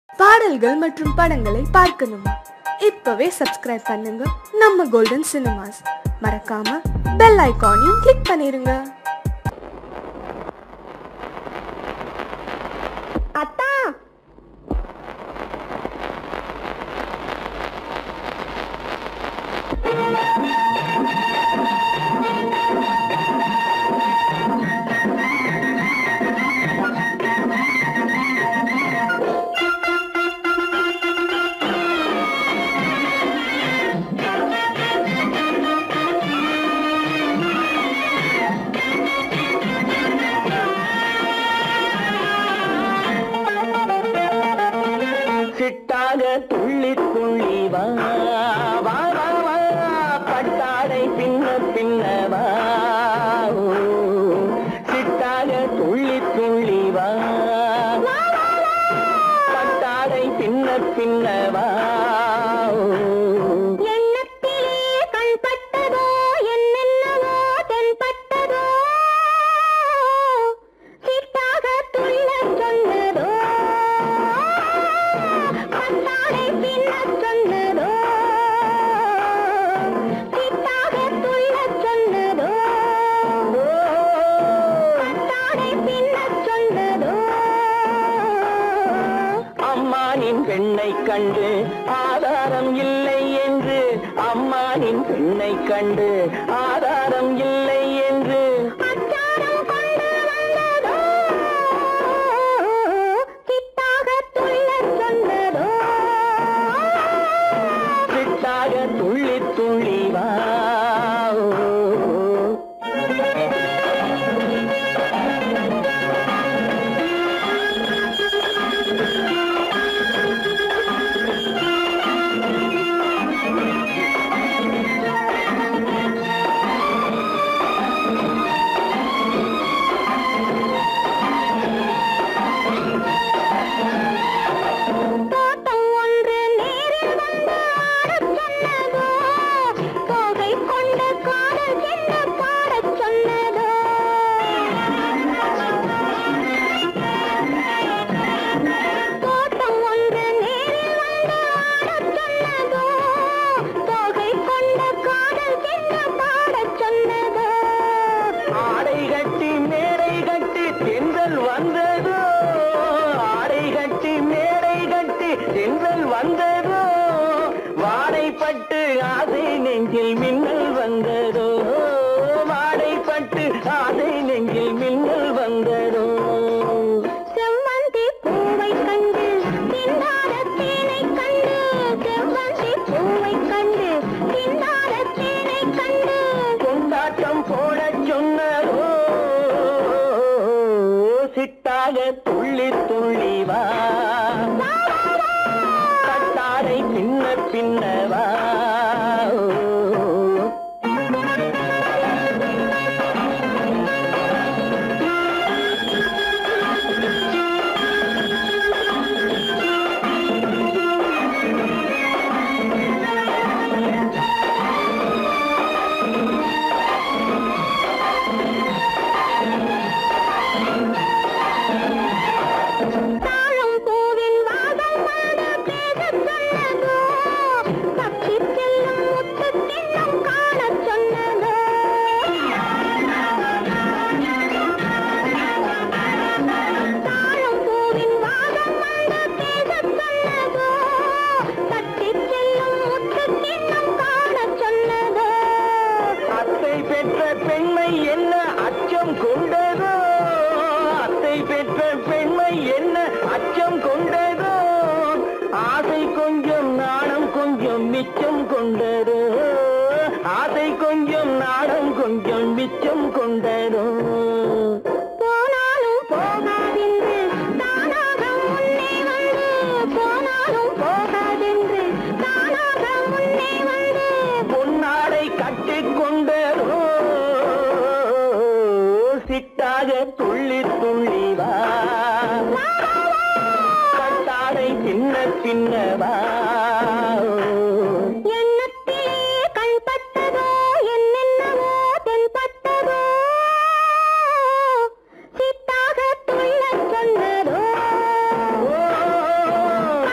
பாடல்கள் மற்றும் படங்களை பார்க்கணுமா இப்பவே சப்ஸ்கிரைப் பண்ணுங்க நம்ம கோல்டன் சினிமாஸ் மறக்காம பெல் ஐகானையும் கிளிக் பண்ணிருங்க அத்தா சிட்டாக துள்ளி துள்ளி வா வா வா வா பட்டாடை பின்ன பின்ன வா ஓ, சிட்டாக துள்ளி துள்ளி வா பட்டாடை பின்ன பின்ன வா ஓ. எண்ணத்திலே கண்பட்டதோ என்னென்னவோ தென்பட்டதோ சிட்டாக துள்ளச் சொன்னதோ பட்டாடை பின்னச் சொன்னதோ சிட்டாக துள்ளச் சொன்னதோ பட்டாடை பின்னச் சொன்னதோ அம்மானின் பெண்ணை கண்டு ஆதாரம் இல்லை என்று அம்மானின் பெண்ணை கண்டு ஆதாரம் இல்லை என்று அச்சாரம் கொண்டு வந்ததோ சித்தாக துள்ளச் சொன்னதோ சிட்டாக துள்ளி துள்ளி வா தோட்டம் ஒன்று நேரில் வந்து ஆடச் சொன்னதோ தோகை கொண்ட காதல் என்ன பாடச் சொன்னதோ தோட்டம் ஒன்று நேரில் வந்து ஆடச் சொன்னதோ தோகை கொண்ட காதல் என்ன பாடச் சொன்னதோ ஆடை கட்டி மேடை கட்டி தென்றல் வந்ததோ ஆடை கட்டி மேடை கட்டி தென்றல் வந்ததோ வாடைப்பட்டு ஆசை நெஞ்சில் மின்னல் வந்ததோ வாடைப்பட்டு ஆசை நெஞ்சில் மின்னல் வந்ததோ செவ்வந்தி பூவை கண்டு திண்டாட தேனை கண்டு செவ்வந்தி பூவை கண்டு திண்டாட தேனை கண்டு கொண்டாட்டம் போட சொன்னதோ சிட்டாக துள்ளி துள்ளி வா கட்டாடை பின்ன பின்ன வா தாழம் பூவின் வாசம் வந்து பேசச் சொன்னதோ பக்தி செல்லும் முத்து கிண்ணம் காணச் சொன்னதோ தாழம் பூவின் வாசம் வந்து பேசச் சொன்னதோ பக்தி செல்லும் முத்து கிண்ணம் காணச் சொன்னதோ அத்தை பெற்ற பெண்மை என்ன அச்சம் கொண்டதோ அத்தை பெற்ற பெண்மை என்ன அச்சம் கொண்டதோ ஆசை கொஞ்சம் நாணம் கொஞ்சம் மிச்சம் கொண்டதோ ஆசை கொஞ்சம் நாணம் கொஞ்சம் மிச்சம் கொண்டதோ போனாலும் போகாதென்று தானாக முன்னே வந்து போனாலும் போகாதென்று தானாக முன்னே வந்து பொன்னாடை கட்டிக் கொண்டதோ சிட்டாக துள்ளி துள்ளி வா கட்டாடை பின்ன பின்ன வா எண்ணத்திலே கண்பட்டதோ என்னென்னவோ தென்பட்டதோ சித்தாக துள்ளச் சொன்னதோ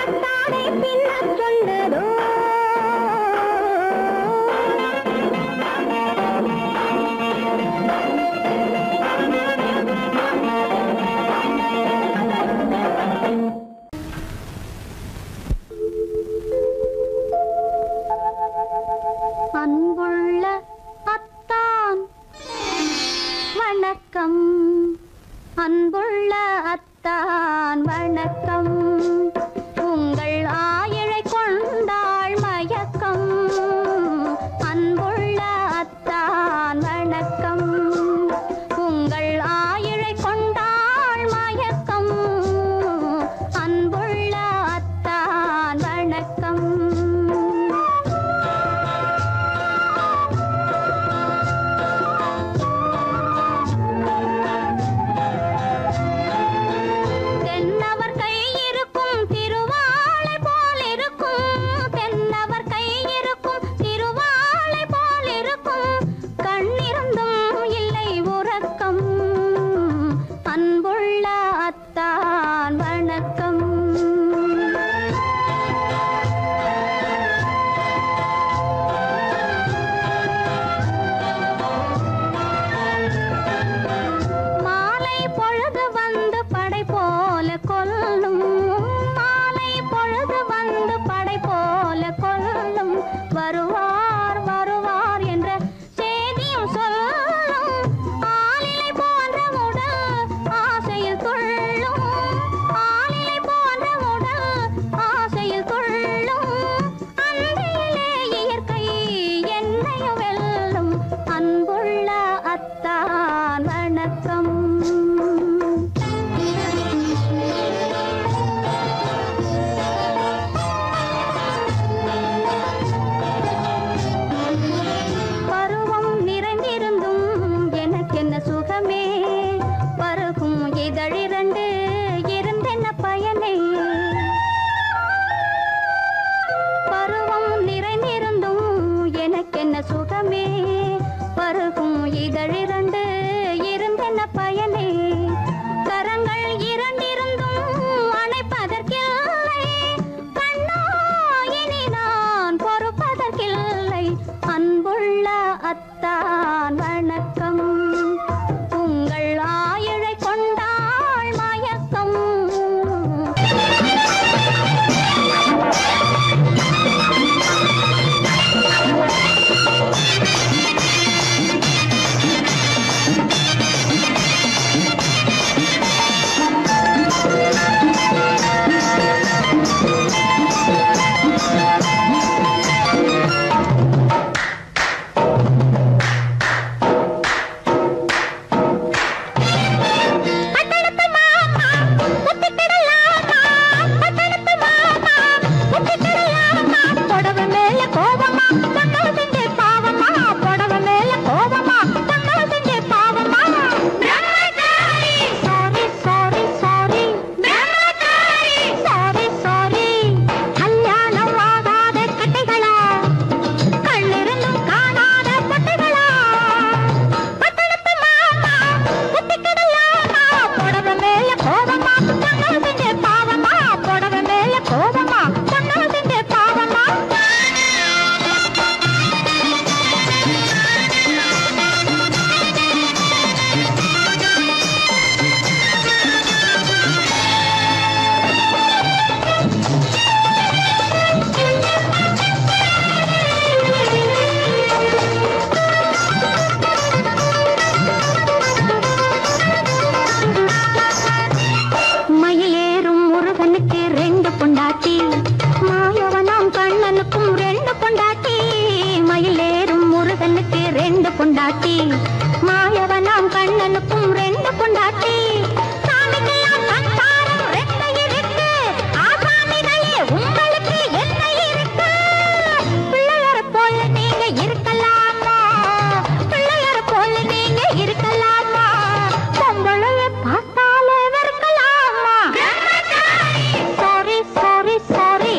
பொண்டாட்டி மாயவனாம் கண்ணனுக்கும் ரெண்டு பொண்டாட்டி மயிலேறும் முருகனுக்கு ரெண்டு பொண்டாட்டி மாயவனாம் கண்ணனுக்கும் ரெண்டு பொண்டாட்டி சாமிக்கெல்லாம் சம்சாரம் ரெண்டு இருக்கு ஆசாமிகளே உங்களுக்கு என்ன இருக்கு பிள்ளையார போல நீங்க இருக்கலாமா பிள்ளையார போல நீங்க இருக்கலாமா பொம்பளைய பார்த்தாலே வெறுக்கலாமா sorry sorry sorry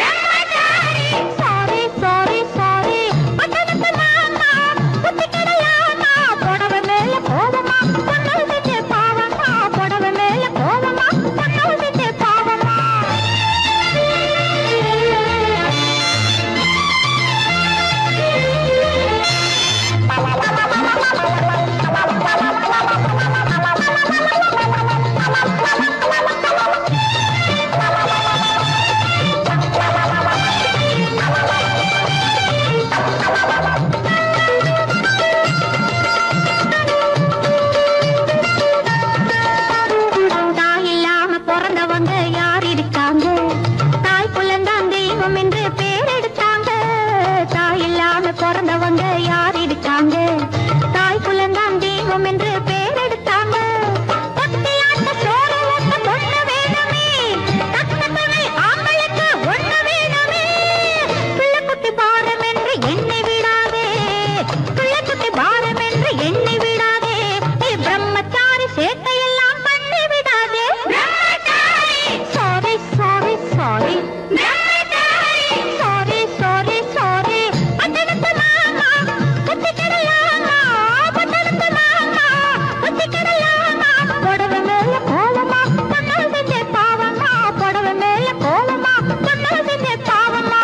sorry sorry sorry பட்டணத்து மாமா புத்தி கிடையாமா புடவை மேல கோவமா பொண்ணு செஞ்ச பாவமா புடவை மேல கோவமா பொண்ணு செஞ்ச பாவமா தாய் இல்லாம பிறந்தவங்க யார் இருக்காங்க தாய் புள்ளந்தான் தெய்வம் என்று பேர் எடுத்தாங்க தாய் இல்லாம பிறந்தவங்க யார் இருக்காங்க தாய் புள்ளந்தான் தெய்வம் என்று பேர் எடுத்தாங்க பத்தியாட்ட சோறு ஊட்ட பொண்ணு வேணுமே தக்க துணை ஆம்பளுக்கு ஒண்ணு வேணுமே பிள்ளை குட்டி பாரம் என்று எண்ணி விடாதே பிள்ளை குட்டி பாரம் என்று எண்ணி விடாதே நீ பிரம்மச்சாரி சேட்டையெல்லாம் பண்ணி விடாதே sorry sorry sorry sorry sorry sorry பட்டணத்து மாமா புத்தி கடலாமா பட்டணத்து மாமா புத்தி கடலாமா புடவை மேல கோலமா பொண்ணு செஞ்ச பாவமா புடவை மேல கோலமா பொண்ணு செஞ்ச பாவமா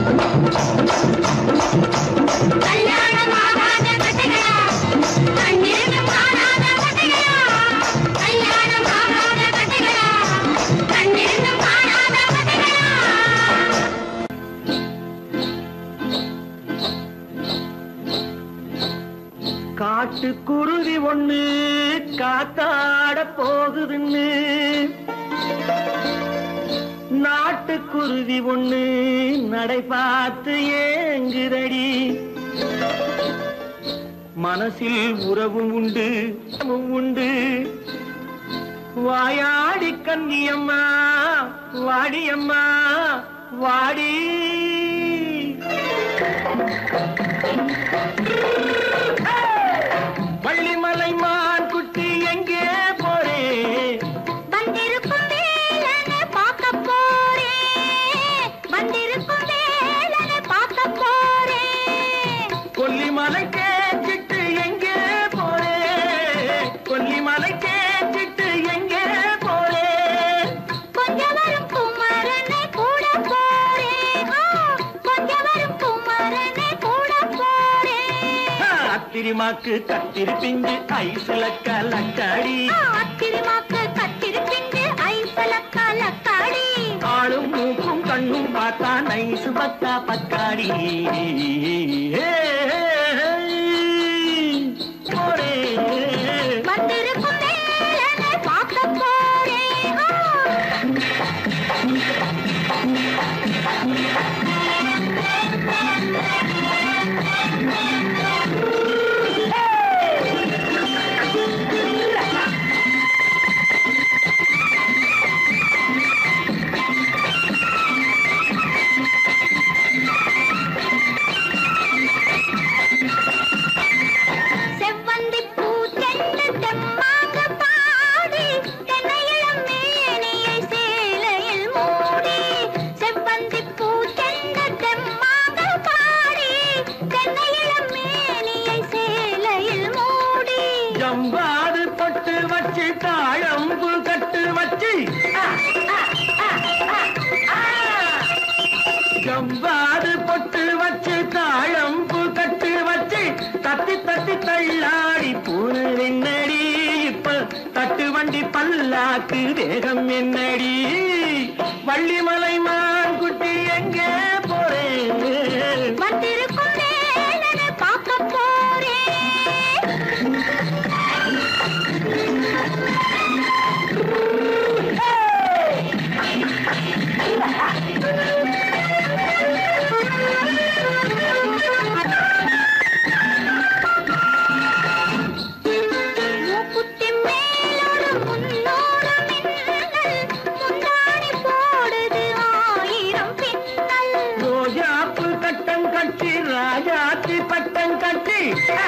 கல்யாணமாகாத கட்டைகளா கண்ணிருந்தும் காணாத கட்டைகளா கல்யாணமாகாத கட்டைகளா கண்ணிருந்தும் காணாத கட்டைகளா காட்டுக்குருவி ஒண்ணு காத்தாட போகுதுன்னு நாட்டுக்குருவி ஒண்ணு நடை பார்த்து ஏங்குதடி மனசில் உறவும் உண்டு உறவும் உண்டு வாயாடி கன்னியம்மா வாடியம்மா வாடி வள்ளிமலை மான் குட்டி எங்கே போறே வந்திருக்கும் வேலனை பார்க்க போறேன் வந்திருக்கும் வேலனை பார்க்க போறேன் கொல்லிமலை கேச்சிட்டு எங்கே போறே கொல்லிமலை கேச்சிட்டு எங்கே போறே கொஞ்சம் வரும் குமரனை கூட போறேன் ஆ, கொஞ்சம் வரும் குமரனை கூட போறேன் அத்திரிமாக்கு கத்திரி பிஞ்சு ஐசுல கலக்காடி ஆ, அத்திருமாக்கு கத்திருப்பிண்டு ஐசல கலக்காடி ஆளும் மூக்கும் கண்ணும் பார்த்தா நைசு பத்தா பக்காடி ஏ, போறே வந்திருக்கும் வேலனை பார்க்க போறேன் ஆ. செவ்வந்தி பூ செண்டு தெம்மாக பாடி தென்னையிளம் மேனியை சேலையில் மூடி செவ்வந்தி பூ செண்டு தெம்மாக பாடி தென்னையிளம் மேனியை சேலையில் மூடி ஜம்பாது பட்டு வச்சு தாழம்பு கட்டு வச்சு ஜம்பாது பொட்டு வச்சு தாழம்பு கட்டு வச்சு தத்தி தத்தி தள்ளாடி பூனு என்னடி இப்ப தட்டு வண்டி பல்லாக்கு வேகம் என்னடி வள்ளிமலை மான் குட்டி எங்கே போறேன் வந்திருக்கும் வேலனை பார்க்க போறேன் மூக்குத்தி மேலோடு முன்னோடு மின்னல் முந்தாணி போடுது ஆயிரம் பின்னல் ரோஜாப்பு கட்டம் கட்டி ராஜாத்தி பட்டம் கட்டி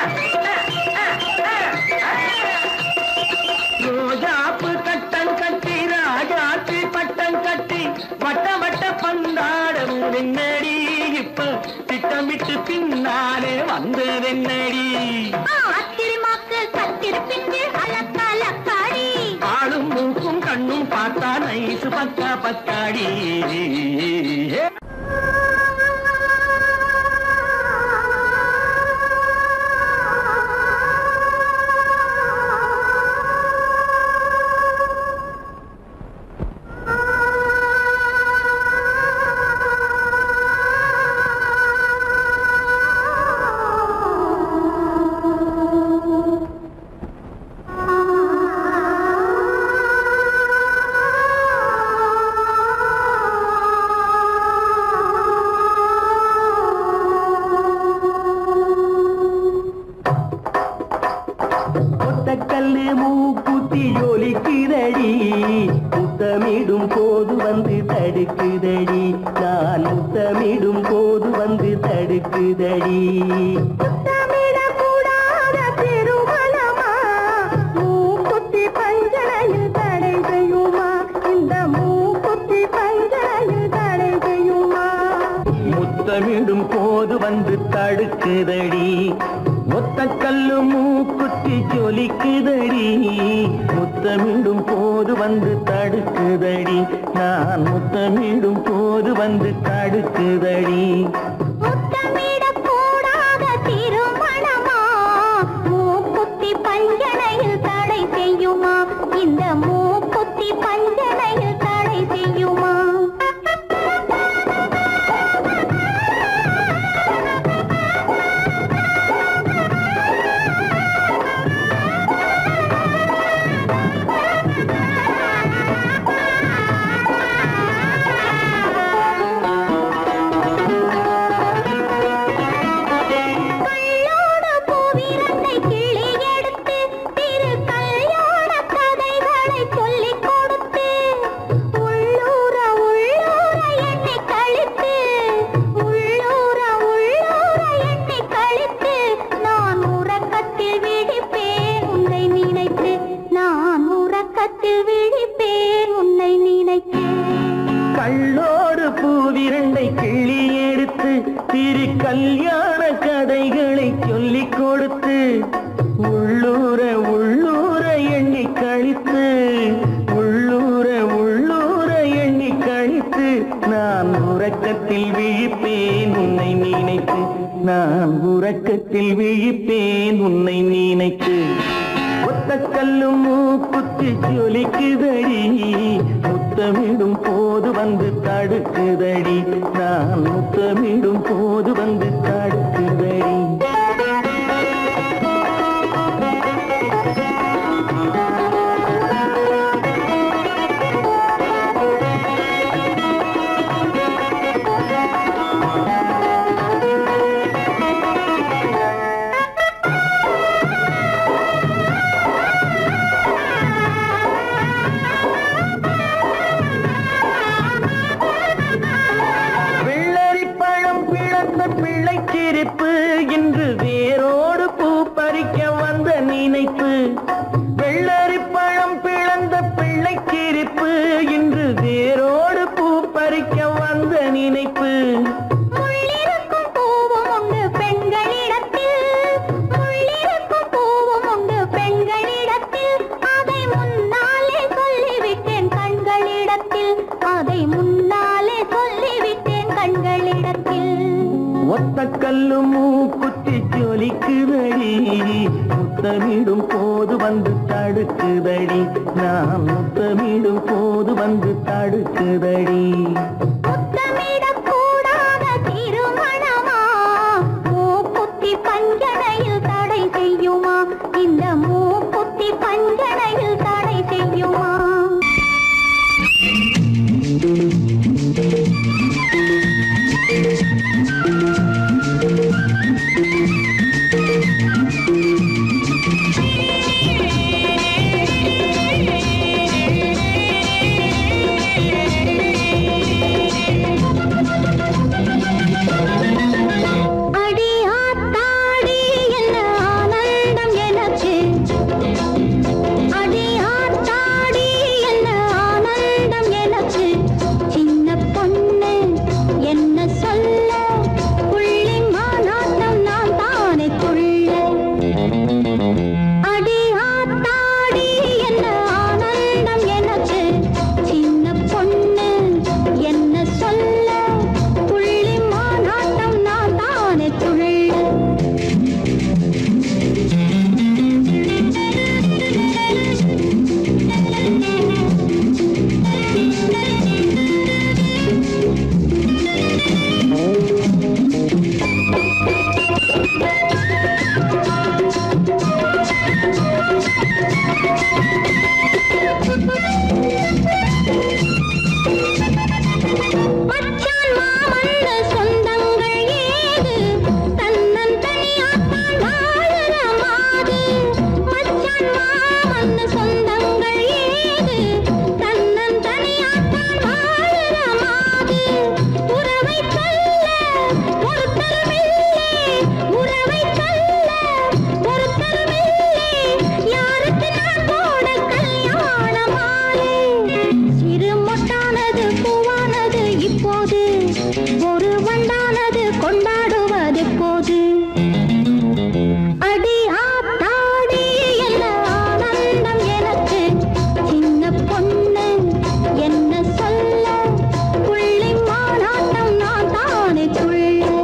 ரோஜாப்பு கட்டம் கட்டி ராஜாத்தி பட்டம் கட்டி வட்ட வட்ட பந்தாடம் வெண்ணடி இப்ப திட்டமிட்டு பின்னாலே வந்து வெண்ணடி ஆத்திரமாக்கு கத்திருப்பின்று அலக்கலக்காடி ஆளும் மூக்கும் கண்ணும் பார்த்தா நைசு பக்கா பக்காடி ஒத்தக்கல்லு மூக்குத்தி ஒலிக்குதடி முத்தமிடும் போது வந்து தடுக்குதடி நான் முத்தமிடும் போது வந்து தடுக்குதடி முத்தமிடக்கூடாத திருமணமா மூக்குத்தி பஞ்சனையில் தடை செய்யுமா இந்த மூக்குத்தி பஞ்சனையில் தடை செய்யுமா முத்தமிடும் போது வந்து தடுக்குதடி ஒத்தக்கல்லு மூக்குத்தி ஜொலிக்குதடி முத்தமிடும் போது வந்து தடுக்குதடி நான் முத்தமிடும் போது வந்து தடுக்குதடி முத்தமிடக்கூடாத திருமணமா மூக்குத்தி பஞ்சனையில் தடை செய்யுமா இந்த மூக்குத்தி பஞ்சனையில் தடை செய்யுமா கள்ளோட பூவிரண்டை கிள்ளி எடுத்து திரு கல்யாண கதைகளை சொல்லிக் கொடுத்து உள்ளூர உள்ளூர எண்ணி கழித்து உள்ளூர உள்ளூர எண்ணி கழித்து நான் உறக்கத்தில் விழிப்பேன் உன்னை நினைத்து நான் உறக்கத்தில் விழிப்பேன் உன்னை நினைத்தேன் கள்ளோடு பூவிரண்டை கிள்ளி எடுத்து திரு கல்யாண கதைகளை சொல்லிக் கொடுத்து உள்ளூர உள்ளூர எண்ணி கழித்து உள்ளூர உள்ளூர எண்ணி கழித்து நான் உறக்கத்தில் விழிப்பேன் உன்னை நினைத்து நான் உறக்கத்தில் விழிப்பேன் உன்னை நினைத்து ஒத்த கல்லும் மூக்குத்தி ஜொலிக்குதடி முத்தமிடும் போது வந்து தடுக்குதடி நான் முத்தமிடும் போது வந்து தடுக்குதடி வெள்ளரி பழம் பிளந்த பிள்ளை சிரிப்பு இன்று வேரோடு பூ பறிக்க வந்த நினைப்பு வெள்ளரி பழம் பிளந்த பிள்ளை சிரிப்பு இன்று வேரோடு பூ பறிக்க வந்த நினைப்பு முள்ளிருக்கும் பூவும் உண்டு பெண்களிடத்தில் முள்ளிருக்கும் பூவும் உண்டு பெண்களிடத்தில் அதை முன்னாலே சொல்லிவிட்டேன் கண்களிடத்தில் அதை முன்னாலே சொல்லிவிட்டேன் கண்களிடத்தில் ஒத்த கல்லு மூக்குத்தி ஜொலிக்குதடி முத்தமிடும் போது வந்து தடுக்குதடி நான் முத்தமிடும் போது வந்து தடுக்குதடி முத்தமிடக்கூடாத திருமணமா மூக்குத்தி பஞ்சனையில் தடை செய்யுமா இந்த மூக்குத்தி பஞ்சனையில் தடை செய்யுமா ஒரு வண்டானது கொண்டாடுவது போது அடி ஆத்தாடி என்ன ஆனந்தம் எனக்கு சின்ன பொண்ணு என்ன சொல்ல புள்ளி மாநாட்டம் நான் தானே துள்ள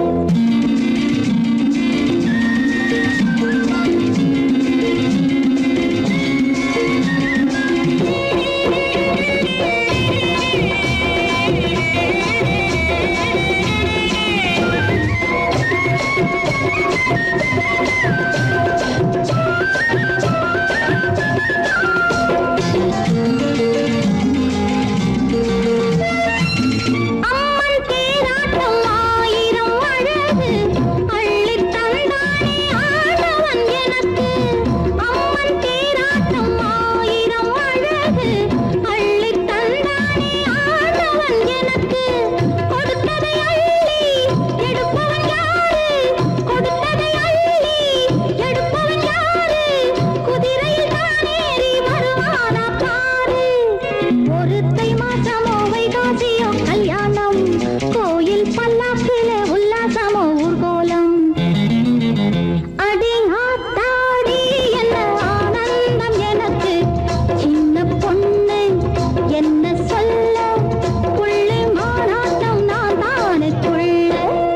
அம்மன் தேராட்டம் ஆயிரம் அழகு அள்ளித் தந்தானே ஆண்டவன் எனக்கு அம்மன் தேராட்டம் ஆயிரம் அழகு அள்ளித் தந்தானே ஆண்டவன் எனக்கு கொடுத்ததை அள்ளி எடுப்பவன் யாரு கொடுத்ததை அள்ளி எடுப்பவன் யாரு குதிரையில் தானேறி வருவானா பாரு ஒருத்தை மாசமோ வைகாசியோ கல்யாணம் கோயில் பல்லாக்கில உல்லாசமோ ஊர்கோலம் அடி ஆத்தாடி என்ன ஆனந்தம் எனக்கு சின்ன பொண்ணு என்ன சொல்ல புள்ளி மாநாட்டம் நான் தானே துள்ள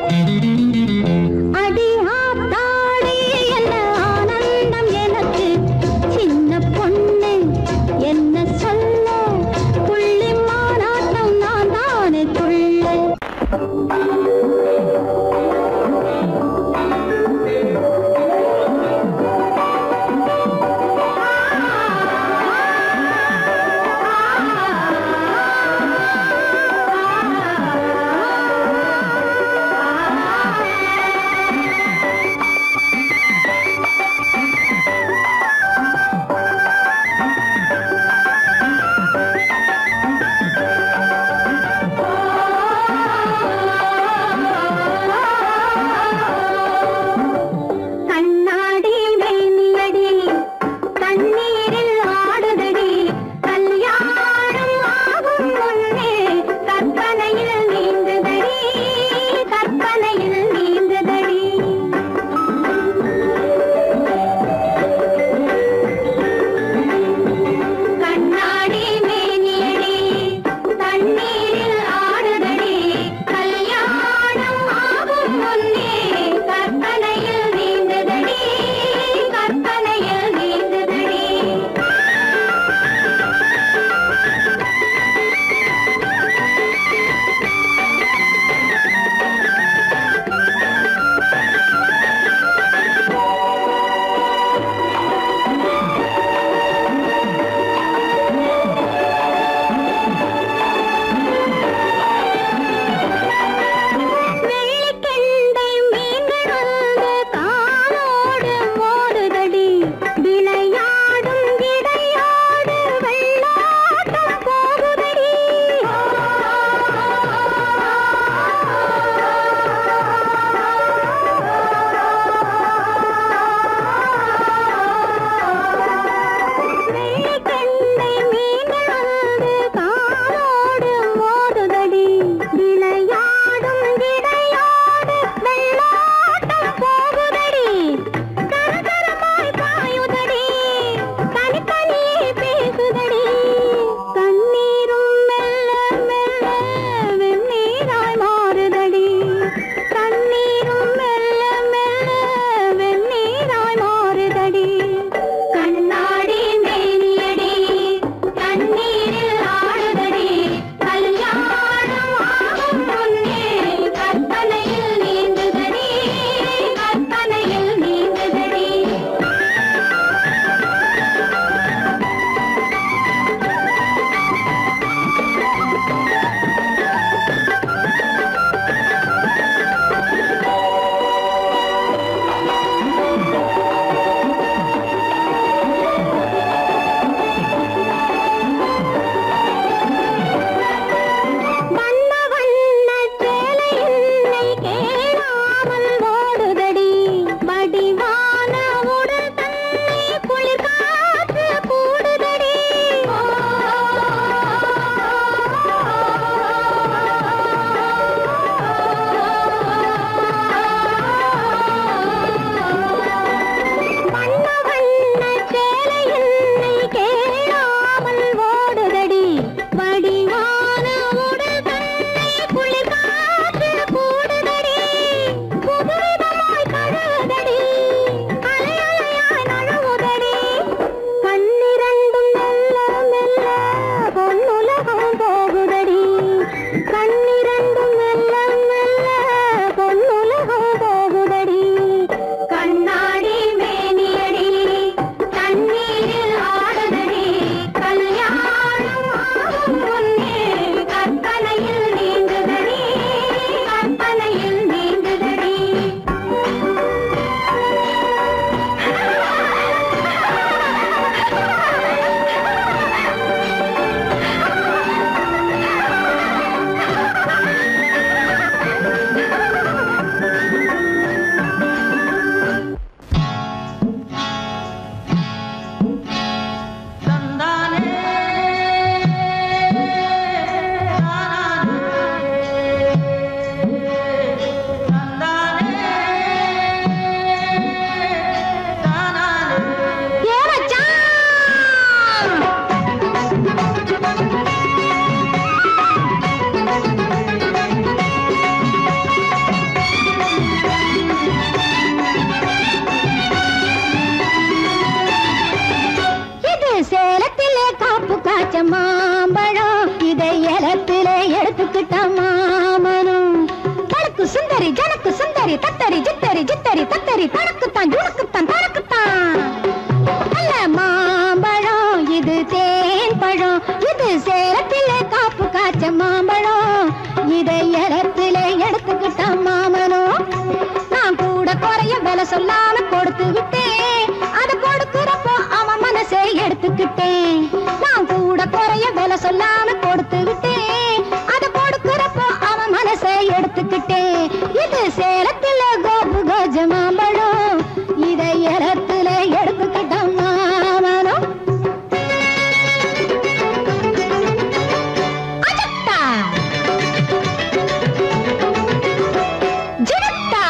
அடி ஆத்தாடி என்ன ஆனந்தம் எனக்கு சின்ன பொண்ணு என்ன சொல்ல புள்ளி மாநாட்டம் நான் தானே துள்ள ஜித்தரி தத்தரி ஜித்தரி ஜித்தரி தத்தரி தனக்குத்தான் ஜுனக்குத்தான் தனக்குத்தான் நல்ல மாம்பழம் இது தேன் பழம் இது சேலத்திலே காப்பு காய்ச்ச மாம்பழம் இதை இடத்திலே எடுத்துக்கிட்ட மாமனும் நான் கூட குறைய விலை சொல்லாம கொடுத்து விட்டேன் அதை கொடுக்கிறப்போ அவன் மனசை எடுத்துக்கிட்டேன் நான் கூட குறைய விலை சொல்லாம கொடுத்து விட்டேன் அதை கொடுக்கிறப்போ அவன் மனசை எடுத்துக்கிட்டேன் இது சேலத்துல கோபு கஜ மாம்பழம் இதை இடத்துல எடுத்துக்கிட்ட மாமனும் அஜத்தா ஜினத்தா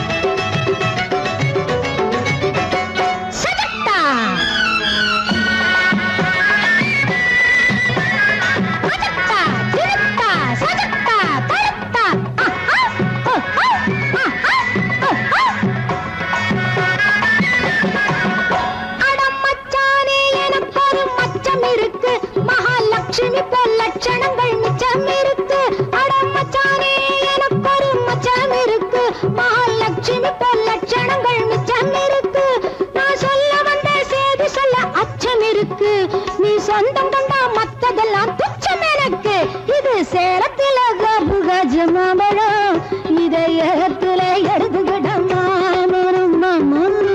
சஜத்தா அஜத்தா ஜினத்தா சஜத்தா தரத்தா ஆஹா ஆஹா ஆஹா ஆஹா அடம் மச்சானே எனக்கு ஒரு மச்சம் இருக்கு மகாலட்சுமி போல் லட்சணங்கள் மிச்சம் இருக்கு அடம் மச்சானே எனக்கு ஒரு மச்சம் இருக்கு மகாலட்சுமி போல் லட்சணங்கள் மிச்சம் இருக்கு நான் சொல்ல வந்த செய்தி சொல்ல அச்சம் இருக்கு நீ சொந்தம் கொண்டா மத்ததெல்லாம் துச்சம் எனக்கு இது சேலத்தில கபுகஜ மாம்பழம் இதை ஏத்துல எடுத்துக்கிட்ட மாமனும் மாமனும்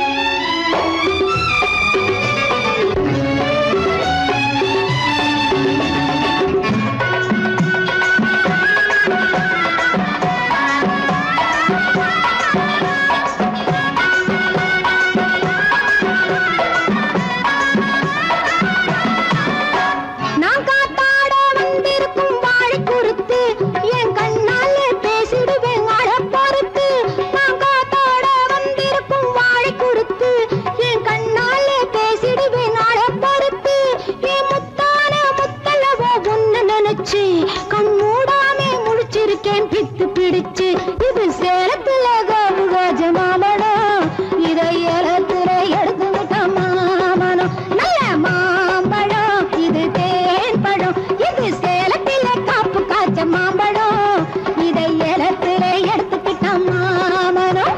நான் காத்தாட வந்திருக்கும் வாழை குறுத்து என் கண்ணால பேசிடுவேன் அழ பொறுத்து நான் காத்தாட வந்திருக்கும் வாழை குறுத்து என் கண்ணால பேசிடுவேன் அழ பொறுத்து என் முத்தான முத்தலவோ உன்ன நினைச்சு கண் மூடாமே முழிச்சிருக்கேன் பித்து பிடிச்சு இது சேலத்துல கோபுகாஜ மாமடம் இதை ஏலத்துல எடுத்து விட்ட மாமனம் நல்ல மாம்பழம் இது தேன் பழம் இது சேலத்தில காப்பு காய்ச்ச மாம்பழம் இதை ஏலத்துல எடுத்துக்கிட்ட மாமனம்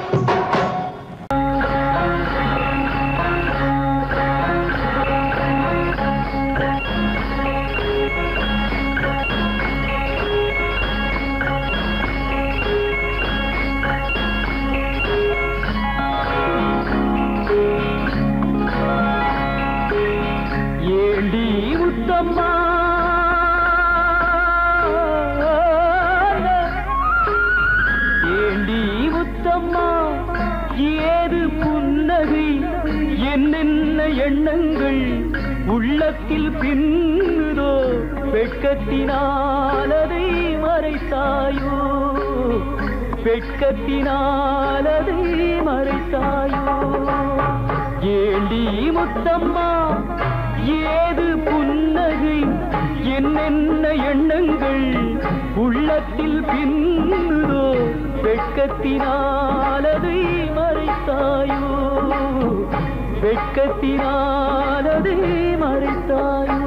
ஏண்டி உத்தம்மா ஏண்டி உத்தம்மா ஏது புன்னகை என்னென்ன எண்ணங்கள் உள்ளத்தில் பின்னுதோ வெட்கத்தினாலதை மறைத்தாயோ வெட்கத்தினாலதை மறைத்தாயோ ஏண்டி முத்தம்மா ஏது புன்னகை என்னென்ன எண்ணங்கள் உள்ளத்தில் பின்னுதோ வெட்கத்தினாலதை மறைத்தாயோ வெட்கத்தினாலதை மறைத்தாயோ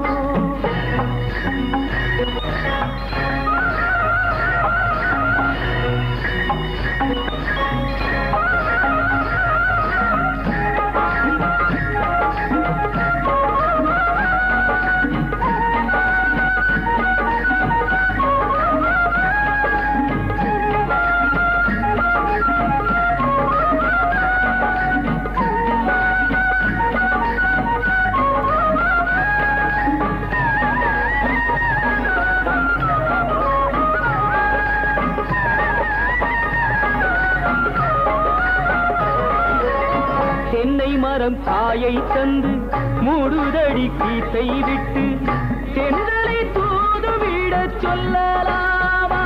தென்னை மரம் காயை தந்து மூடுதடி கீத்தை விட்டு தென்றலை தூதுவிடச் சொல்லலாமா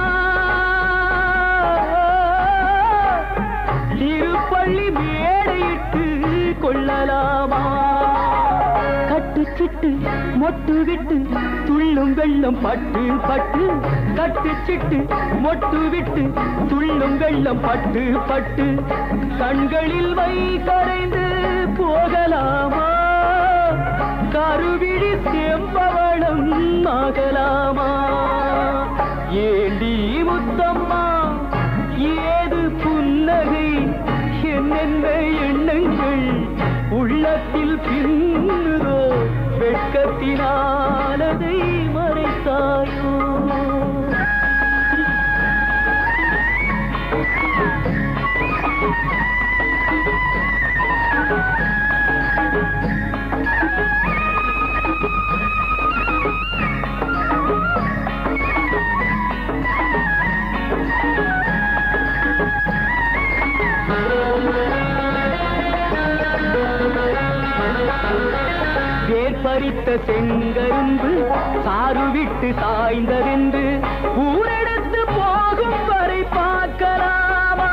திருப்பள்ளி மேடையிட்டு கொள்ளலாமா கட்டுச்சிட்டு மொட்டு விட்டு துள்ளும் வெள்ளம் பட்டு பட்டு கட்டுச்சிட்டு மொட்டு விட்டு துள்ளும் வெள்ளம் பட்டு பட்டு கண்களில் வை கரைந்து போகலாமா கருவிழி செம்பவளம் ஆகலாமா ஏண்டி முத்தம்மா ஏது புன் புன்னகை என்னென்ன எண்ணங்கள் உள்ளத்தில் பின்னுதோ வெட்கத்தினாலதை மறைத்தாயோ வேர் பறித்த செங்கரும்பு சாறு விட்டு சாய்ந்ததென்று ஊரெடுத்து போகும் வரை பார்க்கலாமா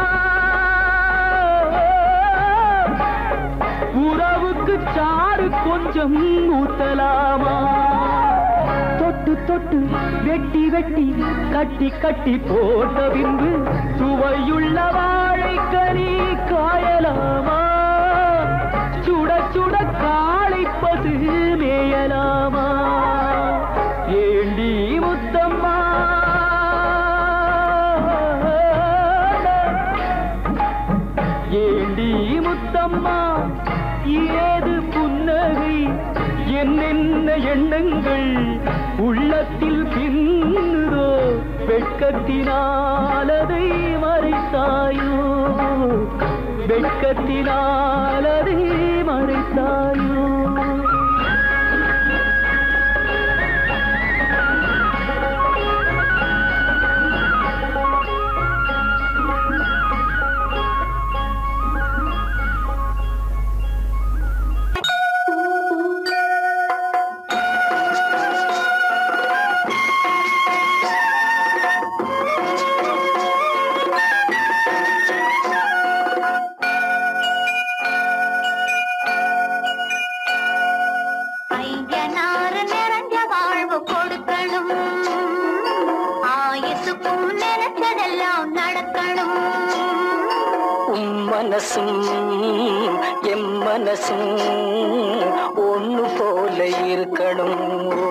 உறவுக்கு சாறு கொஞ்சம் ஊத்தலாமா தொட்டு தொட்டு வெட்டி வெட்டி கட்டி கட்டி போட்ட பின்பு சுவையுள்ள வாழைக்கனி காயலாமா சுட சுட காளை பசு மேயலாமா ஏண்டி முத்தம்மா ஏண்டி முத்தம்மா ஏது புன்னகை என்னென்ன எண்ணங்கள் உள்ளத்தில் பின்னுதோ வெட்கத்தினாலதை மறைத்தாயோ வெட்கத்தினாலதை மறைத்தாயோ ஐயனாறு நிறைஞ்ச வாழ்வு கொடுக்கணும் ஆயுசுக்கும் நினைச்சதெல்லாம் நடக்கணும் உம் மனசும் எம் மனசும் ஒண்ணு போல இருக்கணும்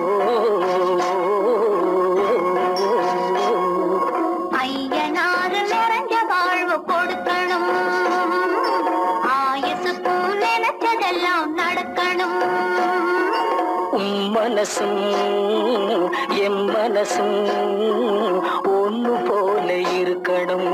ஐயனாறு நிறைஞ்ச வாழ்வு கொடுக்கணும் ஆயுசுக்கும் நினைச்சதெல்லாம் நடக்கணும் உம் மனசும் எம் மனசும் ஒண்ணு போல இருக்கணும்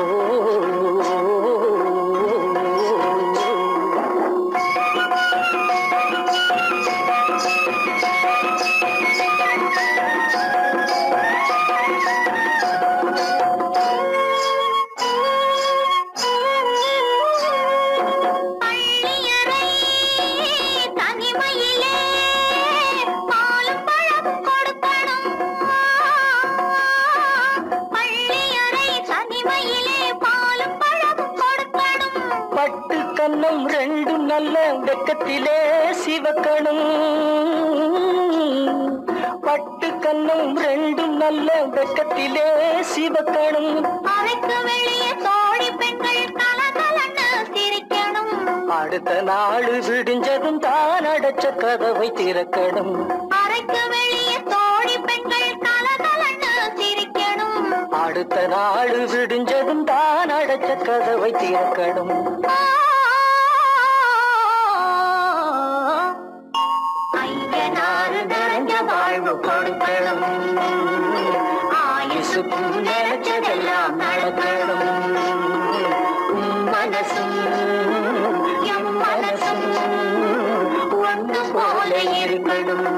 பள்ளியறை தனிமையிலே பாலும் பழமும் கொடுக்கணும் பள்ளியறை தனிமையிலே பாலும் பழமும் கொடுக்கணும் பட்டு கன்னம் ரெண்டும் நல்ல வெக்கத்திலே சிவக்கணும் பட்டு கன்னம் ரெண்டும் நல்ல வெக்கத்திலே சிவக்கணும் அறைக்கு வெளியே தோழி பெண்கள் கலகலன்னு சிரிக்கணும் அடுத்த நாள் விடிஞ்சதும் தான் அடைச்ச கதவை திறக்கணும் அறைக்கு வெளியே தோழி பெண்கள் கலகலன்னு சிரிக்கணும் அடுத்த நாள் விடிஞ்சதும் தான் அடைச்ச கதவை திறக்கணும் ஐயனாறு நிறைஞ்ச வாழ்வு கொடுக்கணும் ஆயுசுக்கும் நினைச்சதெல்லாம் நடக்கணும் உம் மனசும் எம் மனசும் ஒன்று போல இருக்கணும்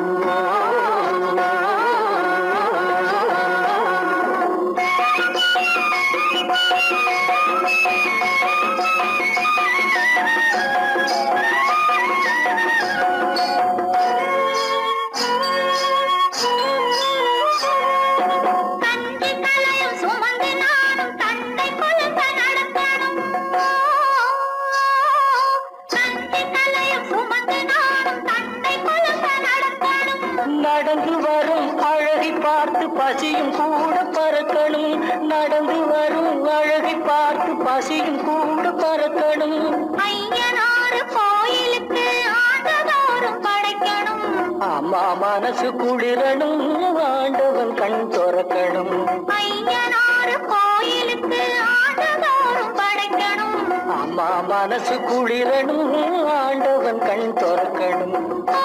தந்தை தலையும் சுமந்து நானும் தந்தை குழந்த நடக்கணும் தந்தை தலையும் சுமந்து நானும் தந்தை குழந்த நடக்கணும் நடந்து வரும் அழகை பார்த்து பசியும் கூட பறக்கணும் நடந்து வரும் அழகை பார்த்து பசியும் கூட பறக்கணும் ஐயனாறு கோயிலுக்கு ஆண்டதோறும் படைக்கணும் அம்மா மனசு குளிரணும் ஆண்டவன் கண் துறக்கணும் ஐயனாறு கோயிலுக்கு ஆண்டதோறும் படைக்கணும் மனசு குளிரணும் ஆண்டவன் கண் திறக்கணும்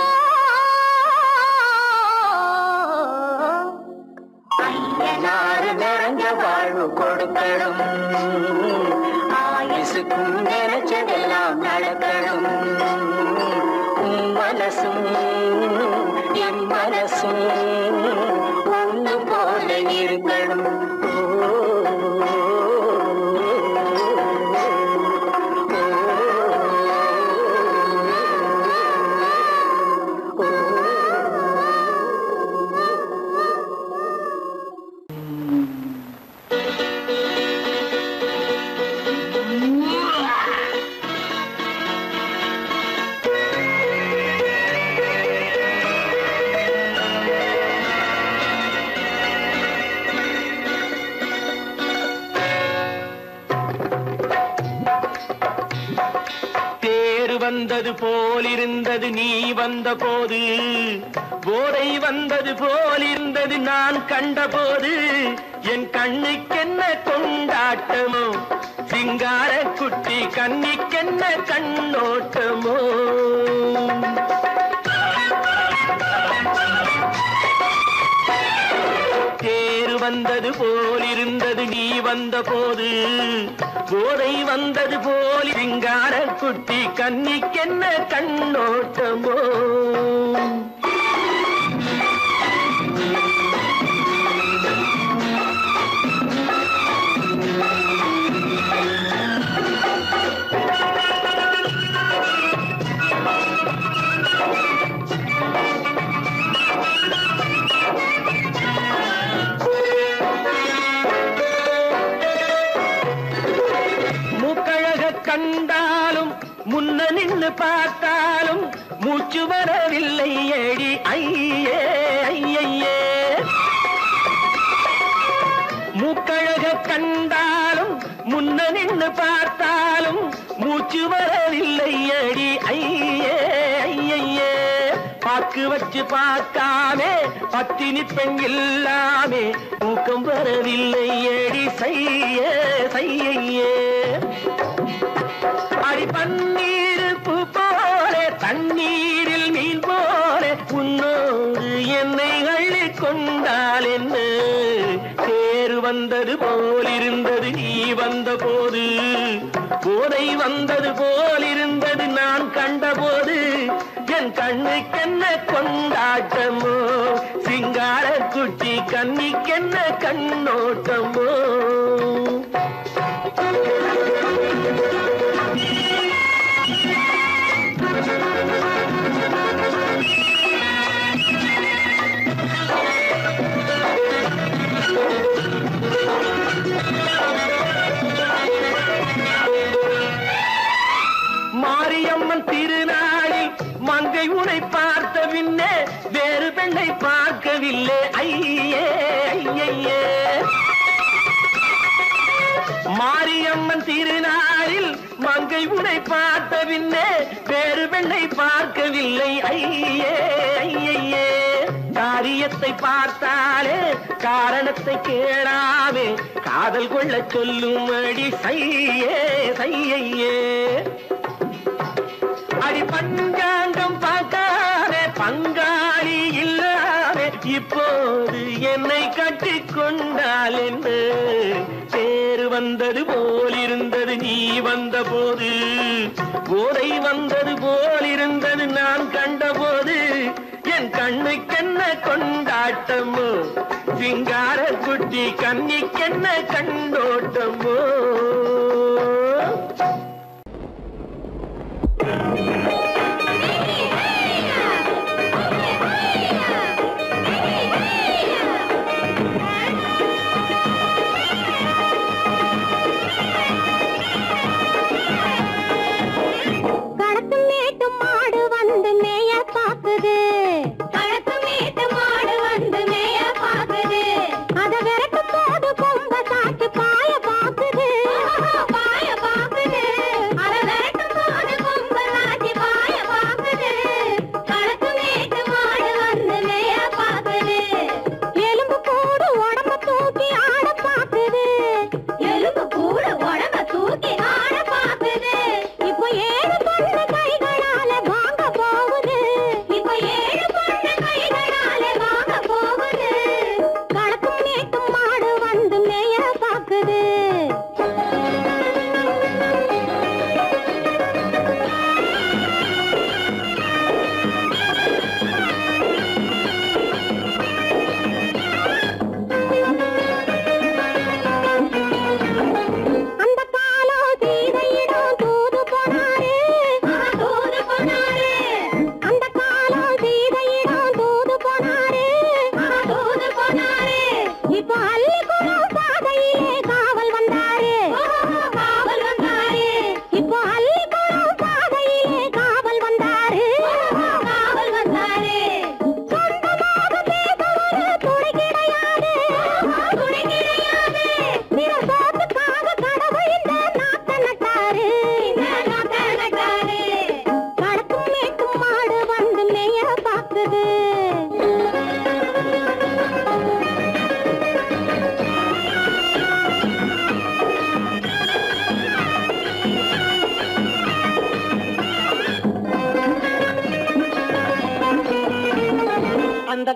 ஐயனாறு நிறைஞ்ச வாழ்வு கொடுக்கணும் ஆயுசுக்கும் நினைச்சதெல்லாம் நடக்கணும் உன் மனசும் என் மனசும் ஒன்று போல இருக்கணும் தேர் வந்தது போலிருந்தது நீ வந்த போது போதை வந்தது போலிருந்தது நான் கண்டபோது என் கண்ணுக்கென்ன கொண்டாட்டமோ சிங்கார குட்டி கண்ணிக்கென்ன கண்ணோட்டமோ தேர் வந்தது போலிருந்தது நீ வந்த போது போதை வந்தது போல் சிங்கார குட்டி கன்னிக்கென்ன கண்ணோட்டமோ மூக்கழக கண்டாலும் முன்ன நின்னு பார்த்தாலும் மூச்சு வரவில்லை ஏடி ஐயே ஐயையே மூக்கழக கண்டாலும் முன்ன நின்னு பார்த்தாலும் மூச்சு வரவில்லை அடி ஐயே ஐயையே பாக்கு வச்சு பார்க்காமே பத்தினி பெண் இல்லாமே தூக்கம் வரவில்லை அடி செய்ய செய்யையே அடி பன்னீர் பூ போல தண்ணீரில் மீன் போல உன்னோடு என்னை அள்ளி கொண்டால் என்ன தேர் வந்தது போலிருந்தது நீ வந்த போது போதை வந்தது போலிருந்தது நான் கண்டபோது என் கண்ணுக்கென்ன கொண்டாட்டமோ சிங்கார குட்டி கண்ணிக்கென்ன கண்ணோட்டமோ மாரியம்மன் திருநாளில் மங்கை உனை பார்த்த பின்னே வேறு பெண்ணை பார்க்கவில்லை ஐயே ஐயையே மாரியம்மன் திருநாளில் மங்கை உனை பார்த்த பின்னே வேறு பெண்ணை பார்க்கவில்லை ஐயே ஐயையே காரியத்தை பார்த்தாலே காரணத்தை கேளாமே காதல் கொள்ள சொல்லும் அடி சையே சையையே அடி பஞ்சாங்கம் பார்க்காதே பங்காளி இல்லாதே இப்போது என்னை கட்டி கொண்டால் என்ன தேர் வந்தது போலிருந்தது நீ வந்த போது போதை வந்தது போலிருந்தது நான் கண்டபோது என் கண்ணுக்கென்ன கொண்டாட்டமோ சிங்கார குட்டி கன்னிக்கென்ன கண்டோட்டமோ கடத்து மேட்டு மாடு வந்து மேய பாக்குது கடத்து மேட்டு மாடு வந்து மேய பாக்குது அத விரட்டு போது கொம்ப சாட்டு பாய பாக்குது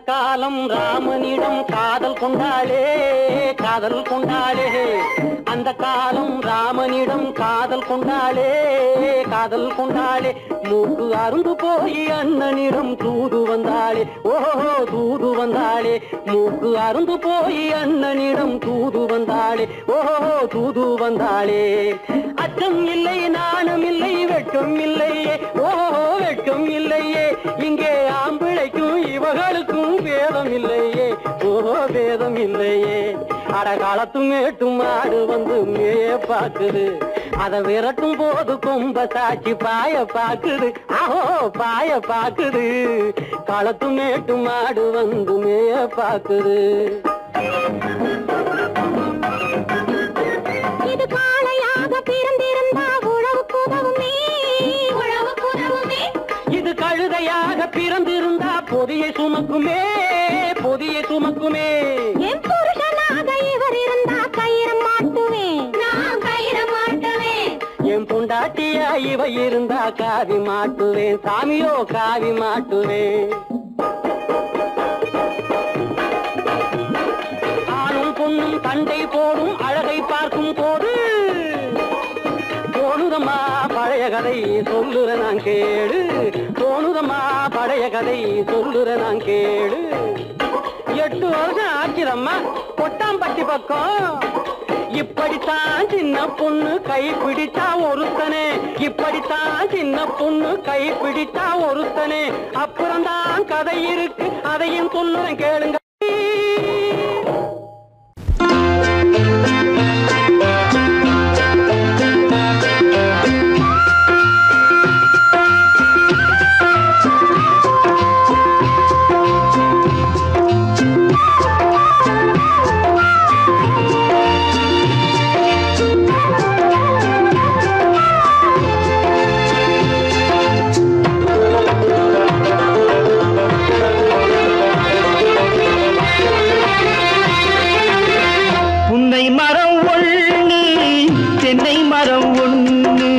காலம் ராமனிடம் காதல் கொண்டாளே காதல் கொண்டாளே அந்த காலம் ராமனிடம் காதல் கொண்டாளே காதல் கொண்டாளே மூக்கு அருந்து போய் அண்ணனிடம் தூது வந்தாளே ஓஹோ தூது வந்தாளே மூக்கு அருந்து போய் அண்ணனிடம் தூது வந்தாளே ஓஹோ தூது வந்தாளே அச்சம் இல்லை நாணம் இல்லை வெட்கம் இல்லையே ஓஹோ வெட்கம் இல்லையே இங்கே ஆம்பிளைக்கும் இவர்களுக்கும் வேதம் இல்லையே ஓஹோ வேதம் இல்லையே அட காலத்தும் மேட்டும் ஆடு வந்து மேய பாக்குது அத விரட்டும் போது கொம்ப சாட்சி பாய பாக்குது ஆஹோ பாய பாக்குது களத்தும் மேட்டும் ஆடு வந்து மேய பாக்குது இது காளையாக பிறந்திருந்தா உழவுக்கு உதவுமே உழவுக்கு உதவுமே இது கழுதையாக பிறந்திருந்தா பொதியை சுமக்குமே பொதியை சுமக்குமே என் புருஷனாக இவர் இருந்தா கயிறம் மாட்டுவேன் நான் கயிறம் மாட்டுவேன் என் பொண்டாட்டியா இவ இருந்தா காவி மாட்டுவேன் சாமியோ காவி மாட்டுவேன் ஆணும் பொண்ணும் சண்டை போடும் அழகை பார்க்கும் போது தோணுதம்மா பழைய கதை சொல்லுற நான் கேளு தோணுதம்மா பழைய கதை சொல்லுற நான் கேளு எட்டு வருஷம் ஆச்சுதம்மா கொட்டாம்பட்டி பக்கம் இப்படித்தான் சின்ன பொண்ணு கை பிடிச்சா ஒருத்தனே இப்படித்தான் சின்ன பொண்ணு கை பிடிச்சா ஒருத்தனே அப்புறம்தான் கதை இருக்கு அதையும் சொல்லுறேன் கேளுங்க புன்னை மரம் ஒண்ணு தென்னை மரம் ஒண்ணு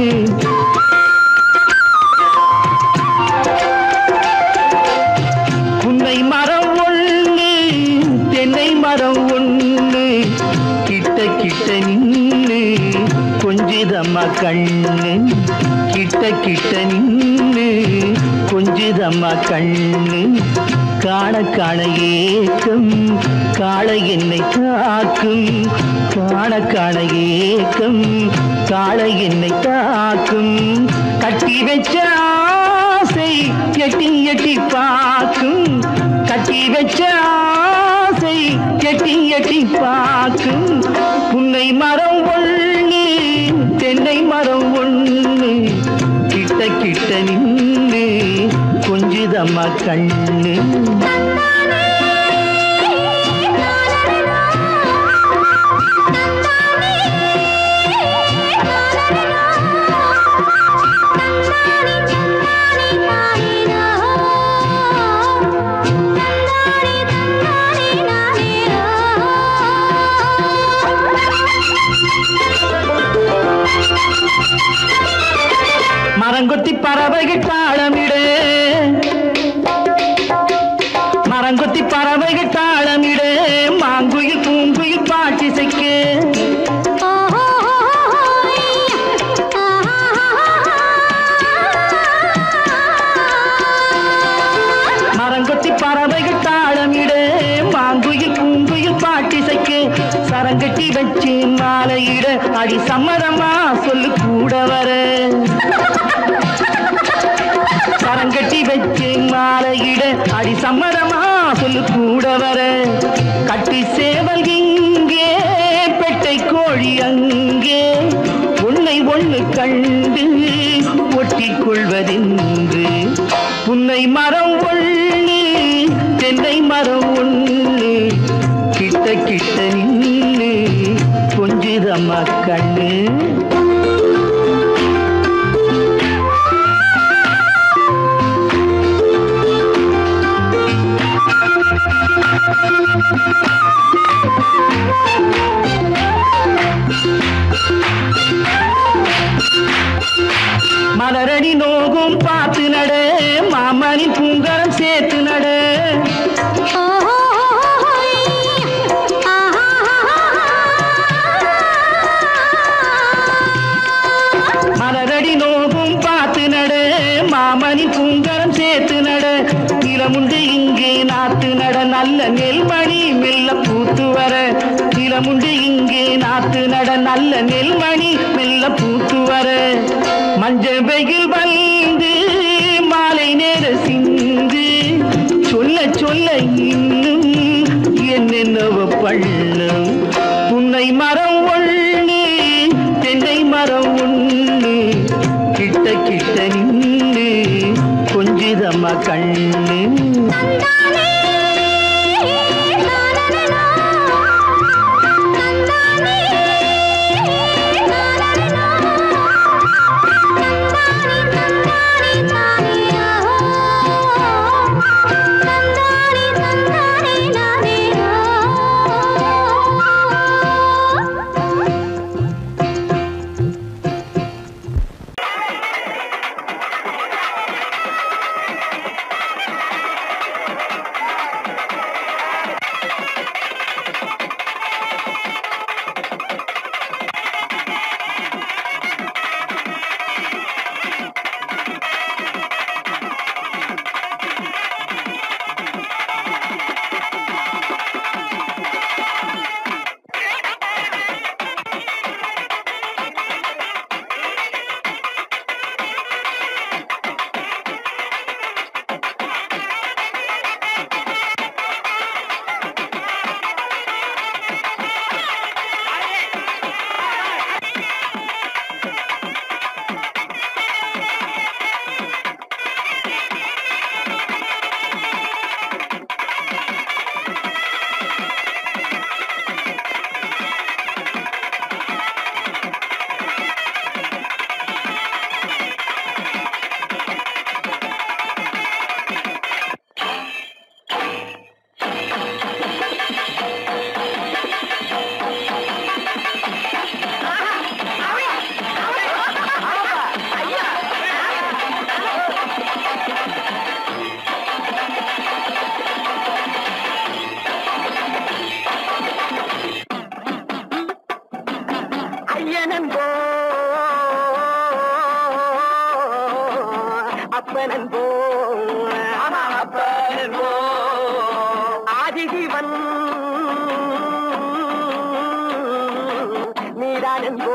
புன்னை மரம் ஒண்ணு தென்னை மரம் ஒண்ணு கிட்ட கிட்ட நின்னு கொஞ்சிதம்மா கண்ணு கிட்ட கிட்ட நின்னு கொஞ்சிதம்மா கண்ணு காண காண ஏக்கம் காளை என்னை தாக்கும் காண காண ஏக்கம் காளை என்னை தாக்கும் கட்டி வச்ச ஆசை எட்டி எட்டி பார்க்கும் கட்டி வச்ச ஆசை எட்டி எட்டி பார்க்கும் புன்னை மரம் ஒண்ணு தென்னை மரம் ஒண்ணு கிட்ட கிட்ட நின்று கொஞ்சிதம்மா கண்ணு மரங்கொத்தி பறவைகள் தாளமிடு மரங்கொத்தி பறவைகள் தாளமிடு மாங்குயில் பூங்குயில் பாட்டிசைக்கு மரங்கொத்தி பறவைகள் தாளமிடு மாங்குயில் பூங்குயில் பாட்டிசைக்கு சரங்கட்டி வச்சு மாலையிட அடி சம்மதமா சொல்லு கூட வர சரங்கட்டி வச்சு மாலையிட அடி சம்மதமா சொல்லு கூட வர கட்டி சேவல் இங்கே பெட்டை கோழி அங்கே உன்னை ஒண்ணு கண்டு ஒட்டிக் கொள்வதென்று புன்னை மரம் ஒண்ணு தென்னை மரம் ஒண்ணு கிட்ட கிட்ட நின்னு கொஞ்சிதம்மா கண்ணு மலரடி நோகும் பார்த்து நட மாமணி பூங்கரம் சேர்த்து நட ஆ நிலமுண்டு இங்கே நாத்து நட நல்ல நெல்மணி மெல்ல பூத்து வர மஞ்ச வெயில் வந்து மாலை நேர சிந்து சொல்ல சொல்ல இன்னும் என்னென்னவ பண்ணும் புன்னை மரம் ஒண்ணு தென்னை மரம் ஒண்ணு கிட்ட கிட்ட நின்று கொஞ்சிதம்மா கண்ணு ஐயனன்போ அப்பனன்போ அப்பனன்போ ஆதிஜீவன் நீதானன்போ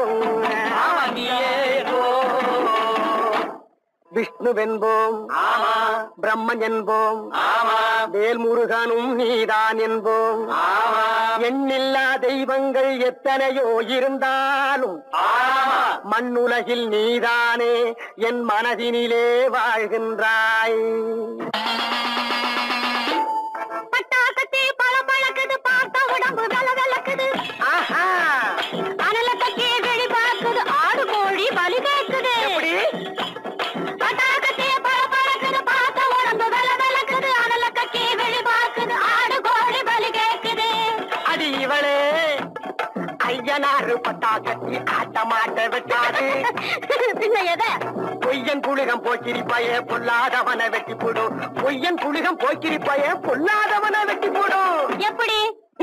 விஷ்ணுவென்போம் பிரம்மன் என்போம் வேல்முருகனும் நீதான் என்போம் எண்ணில்லா தெய்வங்கள் எத்தனையோ இருந்தாலும் மண்ணுலகில் நீதானே என் மனதினிலே வாழ்கின்றாய் பட்டாக்கத்தி பழம் பழக்குது பார்த்த உடம்பு வெல வெலக்குது ஆஹா அனல கட்டி வெளி பார்க்குது ஆடு கோழி பலி கேக்குது எப்படி பட்டாக்கத்தி பழம் பழக்குது பார்த்த உடம்பு வெல வெலக்குது அனல கட்டி வெளி பார்க்குது ஆடு கோழி பலி கேக்குது அடி இவளே ஐயனாறு பட்டா கட்டி ஆட்ட மாட்ட விட்டாது பின்ன எதை பொய்யன் புலிகம் போக்கிரிப்பாய பொல்லாதவன வெட்டி போடும் பொய்யன் புலிகம் போக்கிரிப்பாய பொல்லாதவன வெட்டி போடும் எப்படி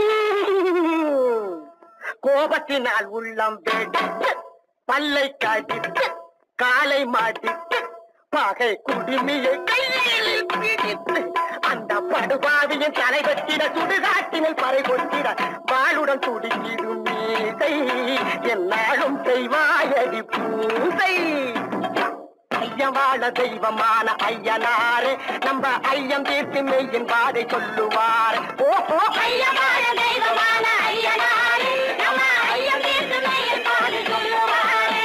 கோபத்தினால் உள்ளம் வெடித்து பல்லை காட்டிட்டு காலை மாட்டிட்டு பகை குடுமியை கையில் பிடித்து அந்த படுபாவியின் தலை வெட்டிட சுடுகாட்டினில் பறை கொட்டிட வாளுடன் துடிக்கிடும் மீசை என்னாலும் செய்வாயடி பூசை ஐயவாழ தெய்வமான ஐயனாரே நம்ம ஐயம் தீர்த்து மெய்யின் பாதை சொல்லுவார் ஓஹோ ஐயமான தெய்வமான ஐயனாரே நம்ம ஐயம் தீர்த்து மெய்யில் பாடு சொல்லுவாரே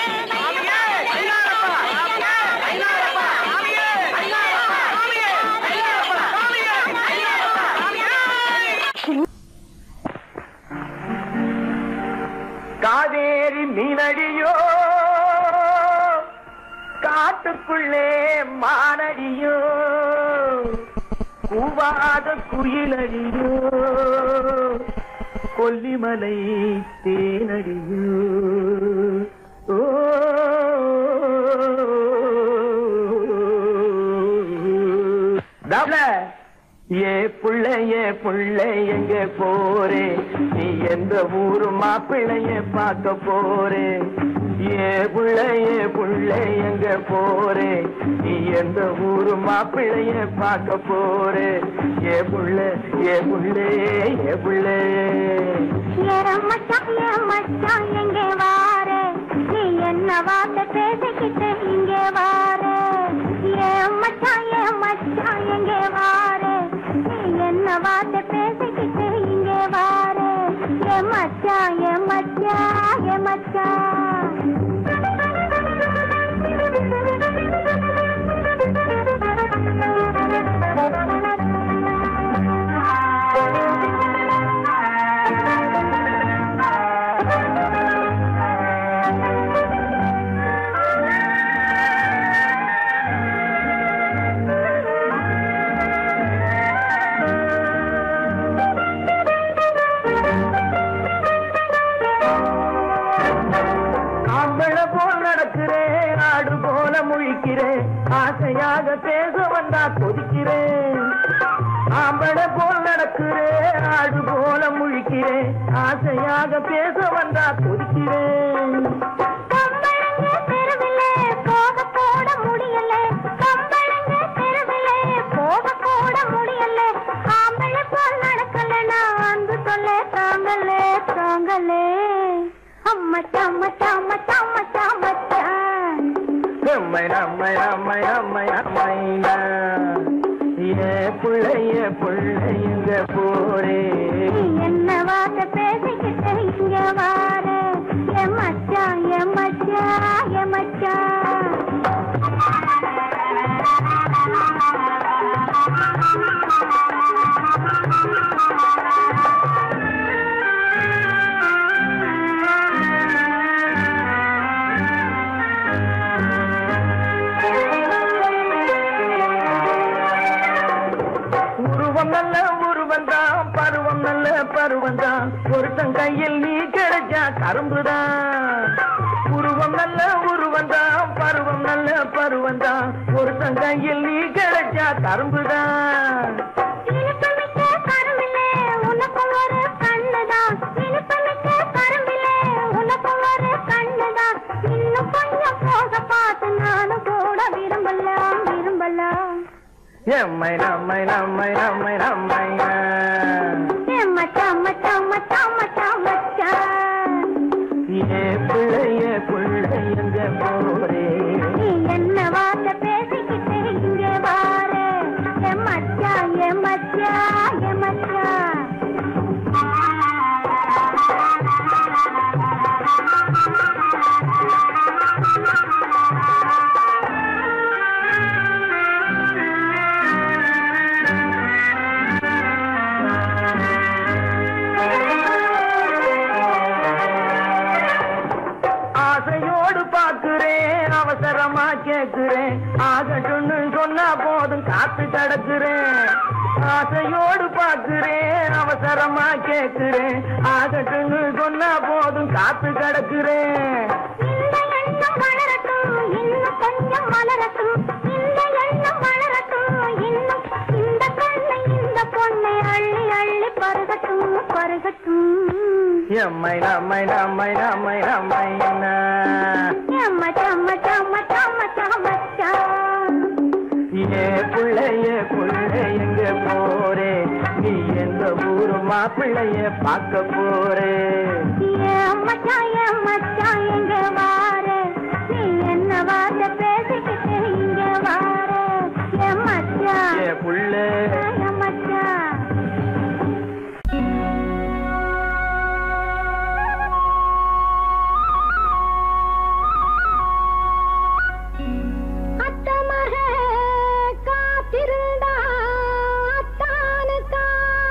காவேரி மீனடியோ காட்டுக்குள்ளே மானடியோ கூவாத குயிலடியோ கொல்லிமலை தேனடியோ ஓ டபுள ஏ புள்ள ஏ புள்ள எங்க போறே நீ எந்த ஊரு மாப்பிள்ளைய பார்க்க போறே ஏ புள்ள ஏ புள்ள எங்க போறே நீ எந்த ஊரு மாப்பிள்ளைய பார்க்க போறே ஏ புள்ள ஏ புள்ளே ஏ புள்ளே ஏ மச்சான் ஏ மச்சான் எங்கே வாரே நீ என்ன வார்த்தை பேசிக்கிட்டு இங்கே வாரே ஏ மச்சான் ஏ மச்சான் எங்கே வாரே நீ என்ன வார்த்தை பேசிக்கிட்டு இங்கே வாரே ஏ மச்சான் ஏ மச்சான் ஏ ஆம்பளை போல் நடக்கிறேன் ஆடு போல முழிக்கிறேன் ஆசையாக பேச வந்தா கொதிக்கிறேன் ஆம்பளை போல் நடக்கிறேன் ஆடு போல முழிக்கிறேன் ஆசையாக பேச வந்தா கொதிக்கிறேன் கம்பளங்க தெருவிலே போக போட முடியல கம்பளங்க தெருவிலே போக போட முடியல ஆம்பளை போல் நடக்கல நான் அன்பு சொல்ல தாங்கலே தாங்கலே அம்மச்சா அம்மச்சா அம்மச்சா அம்மச்சா அம்மச்சான் அம்மை அம்மை அம்மை அம்மை அம்மைனா ஏ பிள்ளைய பிள்ளைங்க போரே நீ என்ன வார்த்தை பேசிக்கிட்டு இங்க வார என் மச்சான் என் மச்சான் என் மச்சான் உருவம் நல்ல உருவம் தான் பருவம் நல்ல பருவம் தான் ஒருத்தன் கையில் நீ கிடைச்சா கரும்புதான் உருவம் நல்ல உருவம் தான் பருவம் நல்ல பருவம் தான் ஒருத்தன் கையில் நீ கிடைச்சா கரும்புதான் இனிப்புமிக்க கரும்பிலே உனக்கும் ஒரு கண்ணுதான் இனிப்புமிக்க கரும்பிலே உனக்கும் ஒரு கண்ணுதான் இன்னும் கொஞ்சம் போக பார்த்து நானும் கூட விரும்பலாம் விரும்பலாம் எம்மை நம்மை நம்மை நம்மை நம்மை ஏ மச்சான் மச்சான் மச்சான் மச்சான் மச்சான் ஏ பிள்ளைய பிள்ளை எங்க போரே நீ என்ன வார்த்தை பேசிக்கிட்டு இங்கே வாரு ஏ மச்சான் ஏ மச்சான் ஏ மச்சான் ஆசையோடு பாக்குறேன் அவசரமா கேக்குறேன் ஆகட்டும்னு சொன்னா போதும் காத்து கிடக்குறேன் ஆசையோடு பாக்குறேன் அவசரமா கேக்குறேன் ஆகட்டும்னு சொன்னா போதும் காத்து கிடக்குறேன் இந்த எண்ணம் வளரட்டும் இன்னும் கொஞ்சம் வளரட்டும் இந்த எண்ணம் வளரட்டும் இன்னும் இந்த கண்ணை இந்த பொண்ணை அள்ளி அள்ளி பருகட்டும் பருகட்டும் எம்மை நம்மை நம்மை நம்மை நம்மை மச்சான் மச்சான் மச்சான் மச்சான் மச்சான் ஏ பிள்ளைய பிள்ளை எங்க போறே நீ எந்த ஊரு மாப்பிள்ளைய பார்க்க போறே ஏன் மச்சான் ஏன் மச்சான் எங்க வாரு நீ என்ன வார்த்தை பேசிக்கிட்டு இங்க வாரு என் மச்சான் ஏ புள்ள என் மச்சான் அத்தமக காத்திருந்தா அத்தானுக்காக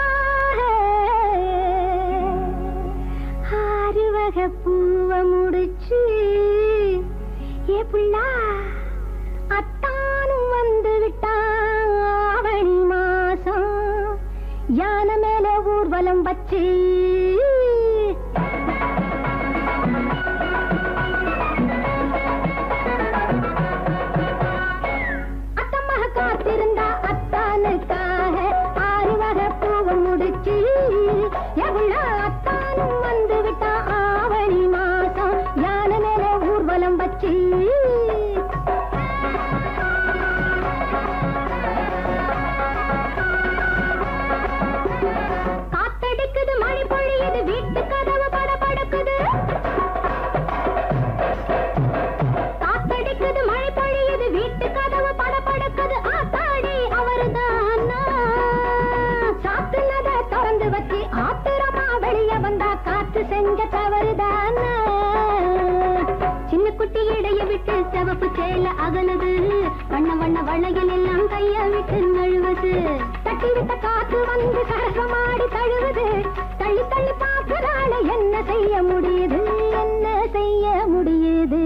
ஆறுவக பூவ முடிச்சு ஏ புள்ளா அத்தானும் வந்து விட்டான் ஆவணி மாசம் யானை மேல ஊர்வலம் வச்சு அத்தம்மாக காத்திருந்தா அத்தானுக்காக ஆறு வகை பூவை முடிச்சு எவ்வளோ அத்தானும் வந்து விட்டா ஆவணி மாசம் யானை மேல ஊர் ஊர்வலம் வச்சு காத்தடிக்குது மழை பொழியுது வீட்டு கதவு படபடக்குது காத்தடிக்குது மழை பொழியுது வீட்டு கதவு படபடக்குது ஆத்தாடி அவருதான் சாத்துனத திறந்து வச்சு ஆத்திரமா வெளிய வந்தா காத்து செஞ்ச தவறுதான் சின்ன குட்டி இடைய விட்டு சிவப்பு சேல அகலுது வண்ண வண்ண வளையல் எல்லாம் கைய விட்டு நழுவுது தட்டி விட்ட காத்து வந்து சரசமாடி தழுவுது தள்ளி தள்ளி பார்க்கறால என்ன செய்ய முடியுது என்ன செய்ய முடியுது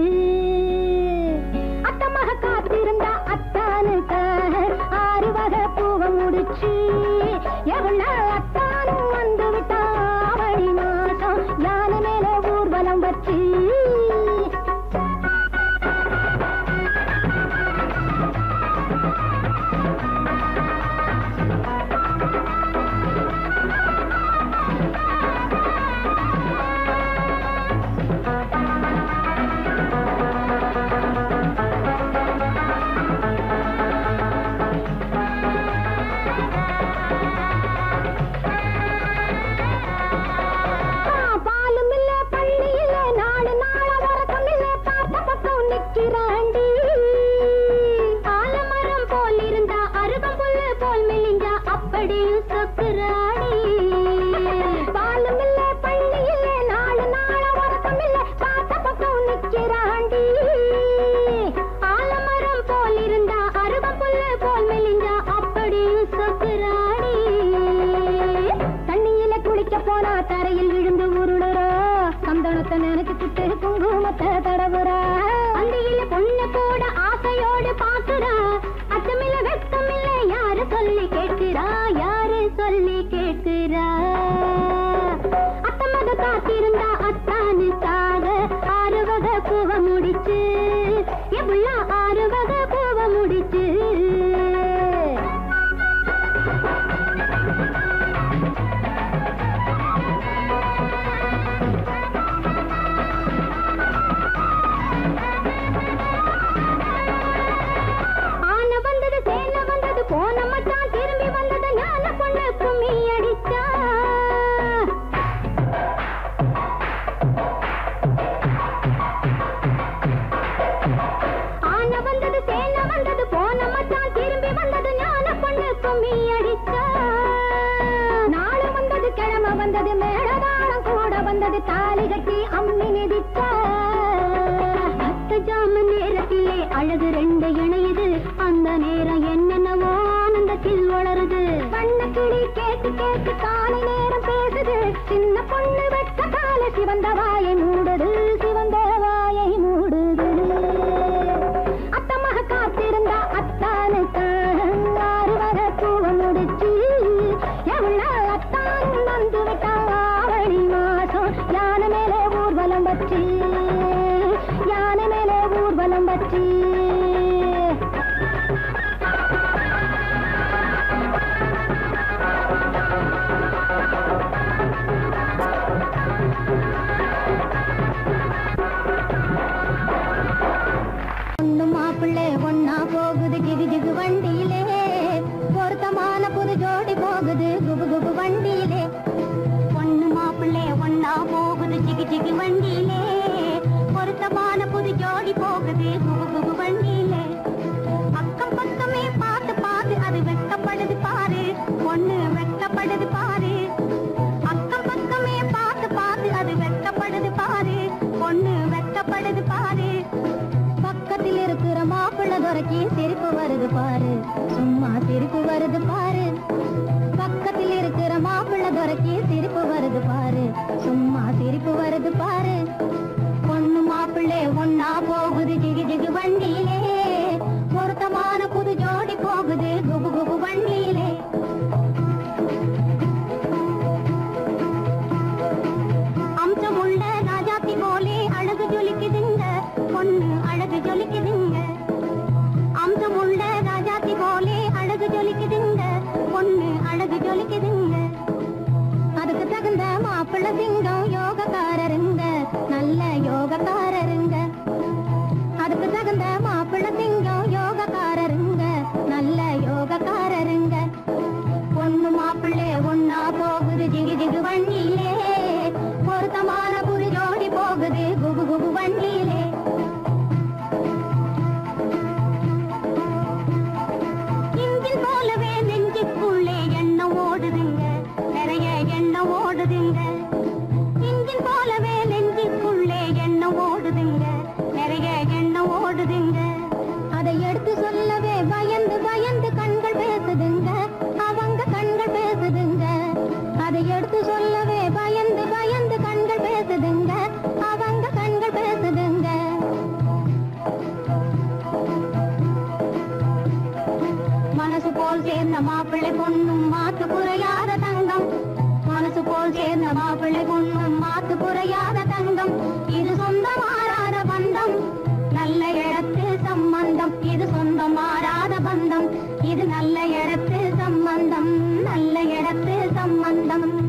அத்தமாக காத்திருந்தா அத்தானுக்காக ஆறு வகை பூவ முடிச்சு எவ்வளோ அத்தானும் வந்து விட்டா அவளி மாசம் யானை மேல ஊர்வலம் வச்சு பாலும் இல்ல பள்ளி இல்ல நாலு நாள வரக்கம் இல்ல பார்த்த பக்கம் நிக்கிறாண்டி ஆலமரம் போல் இருந்தா அருகம் புல்லு போல் மெலிஞ்சா அப்படியும் சொக்குறாடி பாலும் இல்ல பள்ளி இல்ல நாலு நாள வரக்கம் இல்ல பார்த்த பக்கம் நிக்கிறாண்டி ஆலமரம் போல் இருந்தா அருகம் புல்லு போல் மெலிஞ்சா அப்படியும் சொக்குறாடி தண்ணியில குளிக்க போனா தரையில் விழுந்து உருளுறா சந்தனத்தை நினைச்சுக்கிட்டு குங்குமத்தை தடவுறா அந்தியில பொண்ணு கூட ஆசையோடு பாக்குறா அச்சமில்ல வெட்கமில்ல யாரு சொல்லி கேட்கிறா யாரு சொல்லி கேட்கிறா அத்தமக காத்திருந்தா அத்தானுக்காக ஆறு வகை பூவ முடிச்சு எவ்வளோ ஆறு வகை பூவ முடிச்சு ஆன வந்தது சேன வந்தது போன மச்சான் திரும்பி வந்தது ஞான பொண்ணு கும்மி அடிச்சா ஆன வந்தது சேன வந்தது போன மச்சான் திரும்பி வந்தது ஞான பொண்ணு கும்மி அடிச்சா நாளு வந்தது கிழமை வந்தது மேடதாளம் கூட வந்தது தாலி கட்டி அம்மி மிதிச்சா பத்து ஜாம நேரத்திலே அழகு ரெண்டு இணையுது அந்த நேரம் என்னென்னவோ ஆனந்தத்தில் வளருது வண்ண கிளி கேட்டு கேட்டு காலை நேரம் பேசுது சின்ன பொண்ணு வெட்ட கால சிவந்த வாயை மூடுது சிவந்த வாயை மூடுது அத்தமாக காத்திருந்தா அத்தானுக்கு ஆறு வர பூவ முடிச்சு எவ்வளோ அத்தான் வந்து விட்டா ஆவணி மாசம் யானை மேலே ஊர்வலம் வச்சு யானை மேலே ஊர்வலம் வச்சு பொண்ணு மாப்பிள்ளை ஒன்னா போகுது ஜிகு ஜிகு வண்டியிலே பொருத்தமான புது ஜோடி போகுது குபு குபு வண்டியிலே பொண்ணு மாப்பிள்ளை ஒன்னா போகுது ஜிகு ஜிகு வண்டியிலே பொருத்தமான புது ஜோடி போகுது குபு குபு வண்டியிலே அக்கம் பக்கமே பார்த்து பார்த்து அது வெட்டப்படுது பாரு பொண்ணு வெட்டப்படுது பாரு அக்கம் பக்கமே பார்த்து பார்த்து அது வெட்டப்படுது பாரு பொண்ணு வெட்டப்படுது பாரு பக்கத்தில் இருக்கிற மாப்பிள்ளை துறைக்கு சிரிப்பு வருது பாரு சும்மா சிரிப்பு வருது பாரு பக்கத்தில் இருக்கிற மாப்பிள்ளை துறைக்கு சிரிப்பு வருது பாரு சும்மா சிரிப்பு வருது பாரு பொண்ணு மாப்பிள்ளை ஒன்னா போகுது ஜிகு ஜிகு வண்டியிலே பொருத்தமான புது ஜோடி போகுது குபு குபு வண்டியிலே அம்சமுள்ள ராஜாத்தி போலே அழகு ஜொலிக்குதுங்க பொண்ணு அழகு ஜொலிக்குதுங்க அம்சமுள்ள ராஜாத்தி போலே அழகு ஜொலிக்குதுங்க பொண்ணு அழகு ஜொலிக்குதுங்க அதுக்கு தகுந்த மாப்பிள்ளை சிங்கம் யோகக்காரருங்க நல்ல மாப்பிள்ளை பொண்ணும் மாத்து குறையாத தங்கம் மனசு போல் சேர்ந்த மாப்பிள்ளை பொண்ணும் மாத்து குறையாத தங்கம் இது சொந்தம் மாறாத பந்தம் நல்ல இடத்து சம்பந்தம் இது சொந்தம் மாறாத பந்தம் இது நல்ல இடத்து சம்பந்தம் நல்ல இடத்து சம்பந்தம்